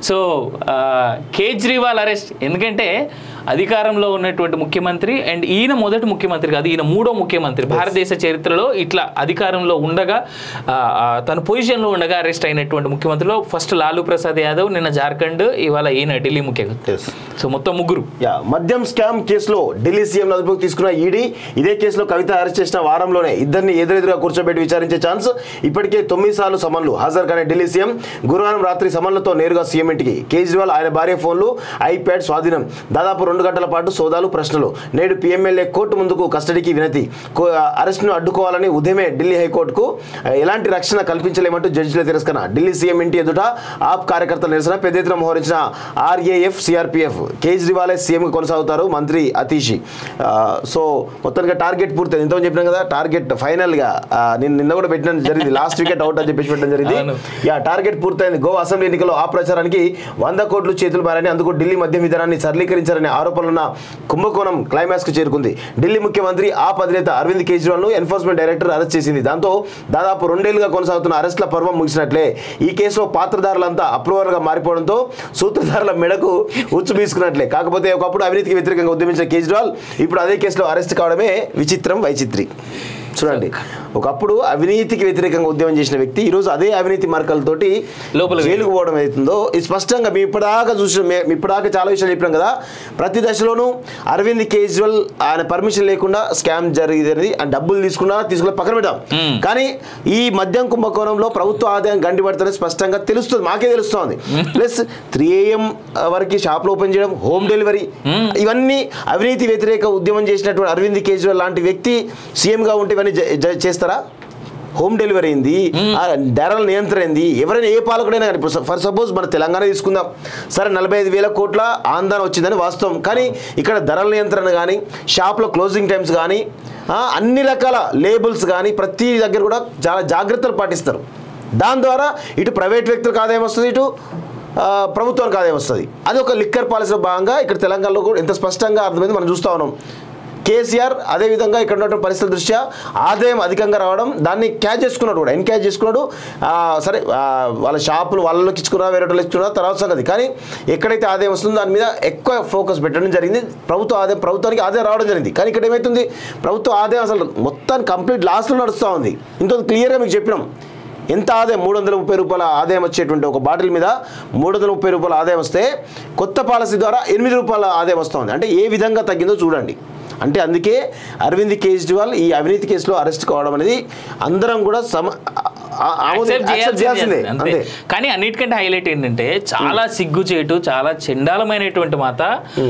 So ఆ, Kejriwal arrest ఎందుకంటే అధికారంలో ఉన్నటువంటి ముఖ్యమంత్రి అండ్ ఈయన మొదటి ముఖ్యమంత్రి కాదు ఈయన మూడో ముఖ్యమంత్రి భారతదేశ చరిత్రలో ఇట్లా అధికారంలో ఉండగా ఆ, ఆ, తన పొజిషన్లో ఉండగా అరెస్ట్ అయినటువంటి ముఖ్యమంత్రిలో ఫస్ట్ లాలూ ప్రసాద్ యాదవ్ నిన్న జార్ఖండ్ ఇవాళ ఈయన ఢిల్లీ ముఖ్యమంత్రి Yes. సో మొత్తం ముగ్గురు యా మద్యం స్కామ్ కేసులో ఢిల్లీ సీఎం అదుపులోకి తీసుకున్న ఈడీ ఇదే కేసులో కవిత అరెస్ట్ చేసిన వారంలోనే ఇద్దరిని ఎదురెదురుగా కూర్చోబెట్టి విచారించే ఛాన్స్ ఇప్పటికే తొమ్మిది సార్లు సమన్లు హాజరు కానీ ఢిల్లీ సీఎం గురువారం రాత్రి సమన్లతో నేరుగా సీఎం ఇంటికి కేజ్రీవాల్ ఆయన భార్య ఫోన్లు ఐప్యాడ్ స్వాధీనం దాదాపు రెండు గంటల పాటు సోదాలు ప్రశ్నలు నేడు పీఎంఎల్ఏ కోర్టు ముందుకు కస్టడీకి వినతి కో- అరెస్ట్ను అడ్డుకోవాలని ఉదయమే ఢిల్లీ హైకోర్టుకు ఎలాంటి రక్షణ కల్పించలేమంటూ జడ్జిల తిరస్కరణ ఢిల్లీ సీఎం ఇంటి ఎదుట ఆప్ కార్యకర్తల నిరసన పెద్ద ఎత్తున మోహరించిన ఆర్ఏఎఫ్ సిఆర్పిఎఫ్ కేజ్రీవాలే సీఎం కొనసాగుతారు మంత్రి అతీషి ఆ, సో మొత్తానికి టార్గెట్ పూర్తయింది ఇంతకుముందు చెప్పినాం కదా టార్గెట్ ఫైనల్ గా ఆ, నేను నిన్న కూడా పెట్టడం జరిగింది లాస్ట్ వికెట్ అవుట్ అని చెప్పేసి పెట్టడం జరిగింది అవును. యా టార్గెట్ పూర్తయింది గోవా అసెంబ్లీ ఎన్నికల్లో ఆ ప్రచారానికి వంద కోట్లు చేతులు మారని అందుకు ఢిల్లీ మద్య విధానాన్ని సరళీకరించారనే ఆరోపణలున్న కుంభకోణం క్లైమాక్స్ కు చేరుకుంది ఢిల్లీ ముఖ్యమంత్రి ఆప్ అధినేత అరవింద్ కేజ్రీవాల్ ను ఎన్ఫోర్స్మెంట్ డైరెక్టర్ అరెస్ట్ చేసింది దాంతో దాదాపు రెండేళ్లుగా కొనసాగుతున్న అరెస్ట్ల పర్వం ముగిసినట్లే ఈ కేసులో పాత్రధారులంతా అప్రూవర్ గా మారిపోవడంతో సూత్రధారుల మెడకు ఉచ్చు బీసుకున్నట్లే కాకపోతే ఒకప్పుడు అవినీతికి వ్యతిరేకంగా ఉద్యమించిన కేజ్రీవాల్ ఇప్పుడు అదే కేసులో అరెస్ట్ కావడమే విచిత్రం వైచిత్రి చూడండి ఒకప్పుడు అవినీతికి వ్యతిరేకంగా ఉద్యమం చేసిన వ్యక్తి ఈరోజు అదే అవినీతి మార్గాలతోటి లోపలికి జైలుకు పోవడం అవుతుందో ఇది స్పష్టంగా మేము ఇప్పటిదాకా చూసిన మే- ఇప్పటిదాకా చాలా విషయాలు చెప్పినాం కదా ప్రతి దశలోనూ అరవింద్ కేజ్రీవాల్ ఆయన పర్మిషన్ లేకుండా స్కామ్ జరిగింది ఆయన డబ్బులు తీసుకున్నా తీసుకున్నా పక్కన పెట్టాం Hmm. కానీ ఈ మద్యం కుంభకోణంలో ప్రభుత్వ ఆదాయం గండి పడుతుంది స్పష్టంగా తెలుస్తుంది మాకే తెలుస్తోంది ప్లస్ త్రీ ఏఎం వరకు షాప్లు ఓపెన్ చేయడం హోమ్ డెలివరీ ఇవన్నీ అవినీతి వ్యతిరేక ఉద్యమం చేసినటువంటి అరవింద్ కేజ్రీవాల్ లాంటి వ్యక్తి సీఎంగా ఉంటే ఇవన్నీ జ- జ- చేస్తారా హోమ్ డెలివరీ అయింది ఆ ధరల నియంత్రణ అయింది ఎవరైనా ఏ పాలకుడైనా కానీ ఇప్పుడు ఫర్ సపోజ్ మన తెలంగాణ తీసుకుందాం సరే నలభై ఐదు వేల కోట్ల ఆందోళన వచ్చిందని వాస్తవం కానీ ఇక్కడ ధరల నియంత్రణ కానీ షాప్లో క్లోజింగ్ టైమ్స్ కానీ ఆ, అన్ని రకాల లేబుల్స్ కానీ ప్రతి దగ్గర కూడా చాలా జాగ్రత్తలు పాటిస్తారు దాని ద్వారా ఇటు ప్రైవేట్ వ్యక్తులకు ఆదాయం వస్తుంది ఇటు ఆ, ప్రభుత్వానికి ఆదాయం వస్తుంది అది ఒక లిక్కర్ పాలసీలో భాగంగా ఇక్కడ తెలంగాణలో కూడా ఎంత స్పష్టంగా అర్థమైంది మనం చూస్తూ ఉన్నాం కేసీఆర్ అదేవిధంగా ఇక్కడ ఉన్నటువంటి పరిస్థితుల దృష్ట్యా ఆదాయం అధికంగా రావడం దాన్ని క్యాచ్ చేసుకున్నాడు కూడా ఎన్క్యాచ్ చేసుకున్నాడు ఆ, సరే ఆ, వాళ్ళ షాపులు వాళ్ళకి ఇచ్చుకున్నా వేరే వాళ్ళకి ఇచ్చుకున్నా తర్వాత సంగతి కానీ ఎక్కడైతే ఆదాయం వస్తుందో దాని మీద ఎక్కువ ఫోకస్ పెట్టడం జరిగింది ప్రభుత్వ ఆదాయం ప్రభుత్వానికి ఆదాయం రావడం జరిగింది కానీ ఇక్కడ ఏమవుతుంది ప్రభుత్వ ఆదాయం అసలు మొత్తాన్ని కంప్లీట్ లాస్లో నడుస్తూ ఉంది ఇంకొక క్లియర్గా మీకు చెప్పినాం ఎంత ఆదాయం మూడు వందల ముప్పై రూపాయల ఆదాయం వచ్చేటువంటి ఒక బాటిల్ మీద మూడు వందల ముప్పై రూపాయల ఆదాయం వస్తే కొత్త పాలసీ ద్వారా ఎనిమిది రూపాయల ఆదాయం వస్తుంది అంటే ఏ విధంగా తగ్గిందో చూడండి అంటే అందుకే అరవింద్ కేజ్రీవాల్ ఈ అవినీతి కేసులో అరెస్ట్ కావడం అనేది అందరం కూడా సమ ఆ- ఆమోది- Accept accept చేయాల్సిందే అంతే అంతే కానీ అన్నిటికంటే హైలైట్ ఏంటంటే చాలా సిగ్గుచేటు చాలా చండాలమైనటువంటి మాట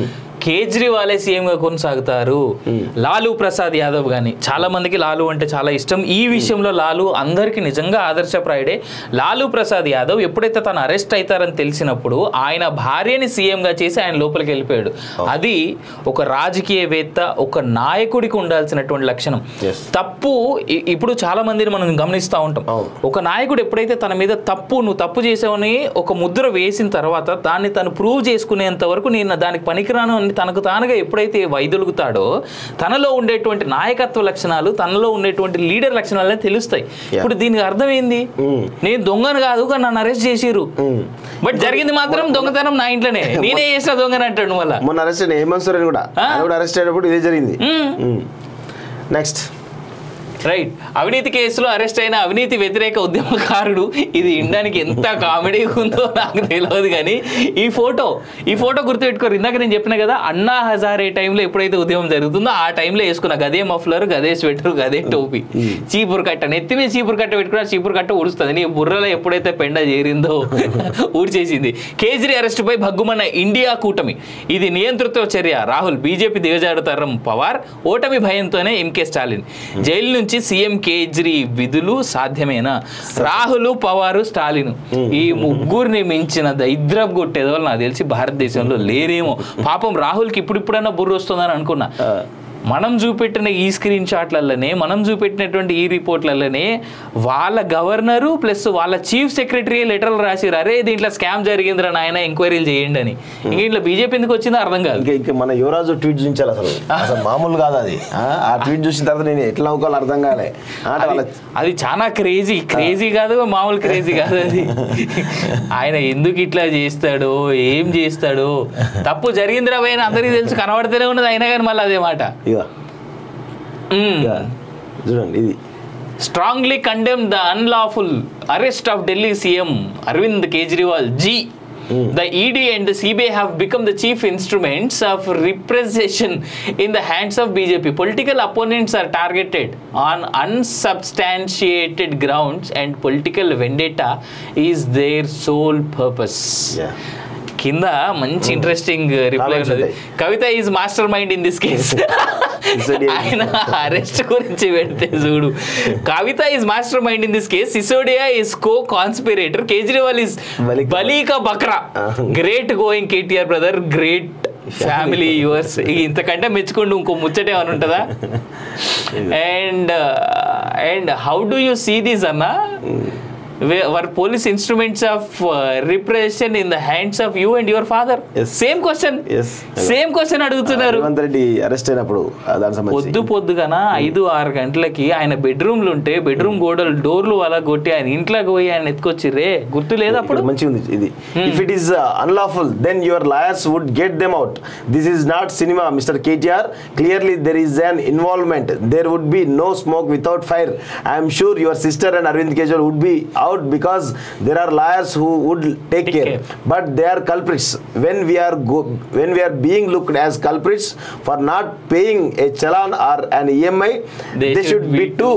కేజ్రీవాలే సీఎం గా కొనసాగుతారు లాలూ ప్రసాద్ యాదవ్ గాని చాలా మందికి లాలు అంటే చాలా ఇష్టం ఈ విషయంలో లాలు అందరికి నిజంగా ఆదర్శప్రాయుడే లాలూ ప్రసాద్ యాదవ్ ఎప్పుడైతే తను అరెస్ట్ అవుతారని తెలిసినప్పుడు ఆయన భార్యని సీఎం గా చేసి ఆయన లోపలికి వెళ్ళిపోయాడు అది ఒక రాజకీయవేత్త ఒక నాయకుడికి ఉండాల్సినటువంటి లక్షణం Yes. తప్పు ఇ- ఇప్పుడు చాలా మందిని మనం గమనిస్తూ ఉంటాం అవును. ఒక నాయకుడు ఎప్పుడైతే తన మీద తప్పు నువ్వు తప్పు చేసావని ఒక ముద్ర వేసిన తర్వాత దాన్ని తను ప్రూవ్ చేసుకునేంత వరకు నేను దానికి పనికిరాను అని తనకు తానుగా ఎప్పుడైతే వైదొలుగుతాడో తనలో ఉండేటువంటి నాయకత్వ లక్షణాలు తనలో ఉండేటువంటి లీడర్ లక్షణాలు తెలుస్తాయి ఇప్పుడు దీనికి అర్థం ఏంది Mm. నేను దొంగను కాదు కానీ నన్ను అరెస్ట్ చేసిర్రు Mm. బట్ జరిగింది మాత్రం దొంగతనం నా ఇంట్లోనే నేనే చేసిన దొంగని అంటాడు మళ్ళా మొన్న అరెస్ట్ అయిన హేమంత్ సోరెన్ కూడా ఆ? ఆయన కూడా అరెస్ట్ అయినప్పుడు ఇదే జరిగింది Mm. నెక్స్ట్ రైట్ అవినీతి కేసులో అరెస్ట్ అయిన అవినీతి వ్యతిరేక ఉద్యమకారుడు ఇది వినడానికి ఎంత కామెడీ ఉందో నాకు తెలియదు కానీ ఈ ఫోటో ఈ ఫోటో గుర్తుపెట్టుకోరు ఇందాక నేను చెప్పిన కదా అన్నా హజారే టైంలో ఎప్పుడైతే ఉద్యమం జరుగుతుందో ఆ టైంలో వేసుకున్న గదే మఫ్లర్ గదే స్వెటర్ గదే టోపీ చీపురు కట్ట నెత్తి మీద చీపురు కట్ట పెట్టుకున్న చీపురు కట్ట ఊడుస్తుంది నీ బుర్రలో ఎప్పుడైతే పెండ చేరిందో ఊడ్చేసింది కేజ్రీ అరెస్టుపై భగ్గుమన్న ఇండియా కూటమి ఇది నియంతృత్వ చర్య రాహుల్ బీజేపీ దిగజారుతారం పవార్ ఓటమి భయంతోనే ఎంకే స్టాలిన్ జైలు నుంచి సీఎం కేజ్రీ విధులు సాధ్యమేనా రాహుల్ పవారు స్టాలిన్ ఈ ముగ్గురిని మించిన దరిద్రపు కొట్టేదో నాకు తెలిసి భారతదేశంలో లేరేమో పాపం రాహుల్కి ఇప్పుడిప్పుడన్నా బుర్ర వస్తుందని అనుకున్నా మనం చూపెట్టిన ఈ స్క్రీన్ షాట్లలోనే మనం చూపెట్టినటువంటి ఈ రిపోర్ట్లలోనే వాళ్ళ గవర్నరు ప్లస్ వాళ్ళ చీఫ్ సెక్రటరీ లెటర్లు రాసిరు అరే దీంట్లో స్కామ్ జరిగిందిరా నాయన ఎంక్వైరీలు చేయండి అని ఇంక ఇంట్లో బీజేపీ ఎందుకు వచ్చిందో అర్థం కాదు ఇంకా ఇంకా మన యువరాజు ట్వీట్ చూపించాలి అసలు అసలు మామూలు కాదు అది ఆ, ఆ ట్వీట్ చూసిన తర్వాత నేను ఎట్లా నవ్వుకోవాలో అర్థం కాలే ఆ, అంటే వాళ్ళ అది చాలా క్రేజీ క్రేజీ కాదు మామూలు క్రేజీ కాదు అది ఆయన ఎందుకు ఇట్లా చేస్తాడో ఏం చేస్తాడో తప్పు జరిగిందిరా పైన అందరికీ తెలుసు కనబడితేనే ఉన్నది అయినా కానీ మళ్ళీ అదే మాట ఇక ఇక చూడండి ఇది strongly condemn the unlawful arrest of Delhi CM Arvind Kejriwal ji The ED and the CBI have become the chief instruments of representation in the hands of BJP. Political opponents are targeted on unsubstantiated grounds, and political vendetta is their sole purpose. Yeah. కింద మంచి interesting reply Comments ఉన్నది ఉంటాయి. Kavitha is master mind in this case Sisodia. ఆయన arrest గురించి పెడితే చూడు Kavitha is master mind in this case Sisodia is co conspirator Kejriwal is బలిక. బలీకా బక్రా great going KTR brother great family yours ఇంతకంటే మెచ్చుకుంటూ ఇంకో ముచ్చటే అని ఉంటుందా and and how do you see these అన్న were police instruments of repression in the hands of you and your father Yes. Same question Yes. Same question అడుగుతున్నారు Revanth Reddy arrest అయినప్పుడు ఆ, దానికి సంబంధించి పొద్దు పొద్దుగాన ఐదు ఆరు గంటలకి ఆయన బెడ్రూమ్లు ఉంటే బెడ్రూమ్ గోడలు డోర్లు అలా కొట్టి ఆయన ఇంట్లోకి పోయి ఆయన ఎత్తుకొచ్చిర్రే గుర్తు లేదు అప్పుడు ఇప్పుడు మంచిగా ఉంది ఇది if it is unlawful then your lawyers would get them out this is not cinema mister KTR clearly there is an involvement there would be no smoke without fire I'm sure your sister and Arvind Kejriwal would be out because there are lawyers who would take Take care care. But they are culprits when we're when we're being looked as culprits for not paying a challan are an EMI they should be two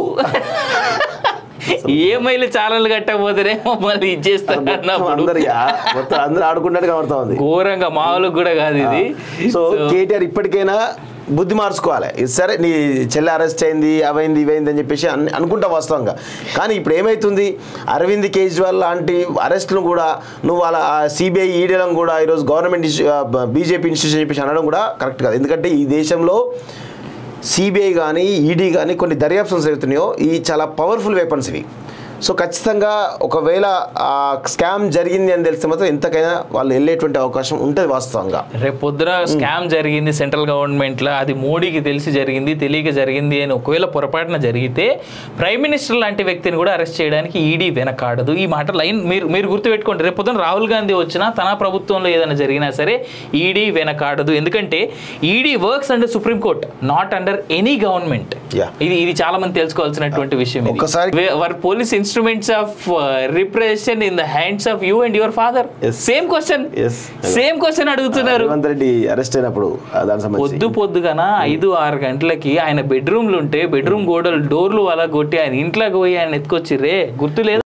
ఈఎంఐలు ఛానల్ కట్టకపోతేనే మమ్మల్ని ఇచ్చేస్తారు అన్నప్పుడు అందరు మొత్తం అందరూ ఆడుకున్నట్టు కనబడతా ఉంది ఘోరంగా మామూలు కూడా కాదు ఇది సో కేటీఆర్ ఇప్పటికైనా బుద్ధి మార్చుకోవాలి ఇది సరే నీ చెల్లి అరెస్ట్ అయింది అవైంది ఇవైంది అని చెప్పేసి అన్- అనుకుంటా వాస్తవంగా కానీ ఇప్పుడు ఏమవుతుంది అరవింద్ కేజ్రీవాల్ లాంటి అరెస్ట్ను కూడా నువ్వు వాళ్ళ సిబిఐ ఈడీలను కూడా ఈరోజు గవర్నమెంట్ ఇన్స్టి బీజేపీ ఇన్స్టిట్యూషన్ చెప్పేసి అనడం కూడా కరెక్ట్ కాదు ఎందుకంటే ఈ దేశంలో సిబిఐ కానీ ఈడీ కానీ కొన్ని దర్యాప్తు సంస్థలు అవుతున్నాయో ఈ చాలా పవర్ఫుల్ వెపన్స్ ఇవి సో ఖచ్చితంగా ఒకవేళ ఆ స్కామ్ జరిగింది అని తెలిస్తే మాత్రం ఎంతకైనా వాళ్ళు వెళ్ళేటువంటి అవకాశం ఉంటుంది వాస్తవంగా రేపు పొద్దున స్కామ్ జరిగింది సెంట్రల్ గవర్నమెంట్ లో అది మోడీకి తెలిసి జరిగింది తెలియక జరిగింది అని ఒకవేళ పొరపాటున జరిగితే ప్రైమ్ మినిస్టర్ లాంటి వ్యక్తిని కూడా అరెస్ట్ చేయడానికి ఈడీ వెనకాడదు ఈ మాట లైన్ మీరు మీరు గుర్తుపెట్టుకోండి రేపు పొద్దున రాహుల్ గాంధీ వచ్చినా తన ప్రభుత్వంలో ఏదైనా జరిగినా సరే ఈడీ వెనకాడదు ఎందుకంటే ED works under supreme court not under any government Yeah. ఇది ఇది చాలా మంది తెలుసుకోవాల్సినటువంటి విషయం ఒక్కసారి- were police instruments of repression in the hands of you and your father Yes. Same question Yes. Same question అడుగుతున్నారు రేవంత్ రెడ్డి అరెస్ట్ అయినప్పుడు ఆ, దానికి సంబంధించి పొద్దు పొద్దుగాన ఐదు ఆరు గంటలకి ఆయన బెడ్రూమ్లు ఉంటే బెడ్రూమ్ గోడలు డోర్లు అలా కొట్టి ఆయన ఇంట్లోకి పోయి ఆయన ఎత్తుకొచ్చిర్రే గుర్తు లేదు